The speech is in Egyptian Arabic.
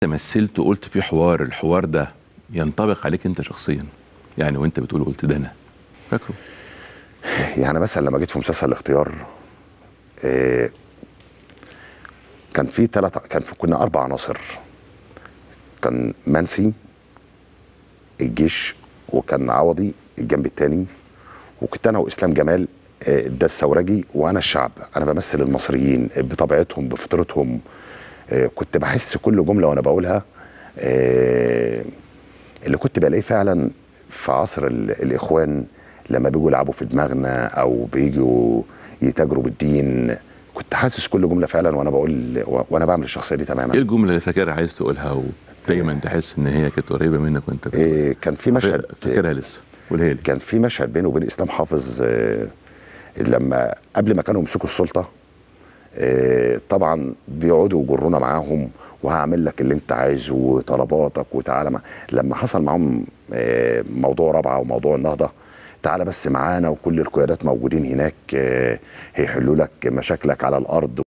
مثلت وقلت في حوار الحوار ده ينطبق عليك انت شخصيا يعني وانت بتقول قلت ده انا فاكره يعني مثلا لما جيت في مسلسل الاختيار آه، كان في ثلاث كان في كنا اربع عناصر كان منسي الجيش وكان عوضي الجنب الثاني وكنت انا واسلام جمال آه، ده الثورجي وانا الشعب انا بمثل المصريين بطبيعتهم بفطرتهم آه، كنت بحس كل جمله وانا بقولها آه، اللي كنت بلاقيه فعلا في عصر ال- الاخوان لما بيجوا يلعبوا في دماغنا او بيجوا يتاجروا بالدين كنت حاسس كل جمله فعلا وانا بقول وانا بعمل الشخصيه دي ايه تماما الجمله اللي فاكرها عايز تقولها ودايما تحس ان هي كانت قريبه منك وانت بتقول إيه، كان في مشهد فاكرها لسه قولها لي كان في مشهد بينه وبين اسلام حافظ آه، لما قبل ما كانوا يمسكوا السلطه آه، طبعا بيقعدوا يجرونا معاهم وهعمل لك اللي انت عايزه وطلباتك وتعالى مع... لما حصل معاهم آه، موضوع رابعه وموضوع النهضه تعالى بس معانا وكل القيادات موجودين هناك آه، هيحلوا لك مشاكلك على الارض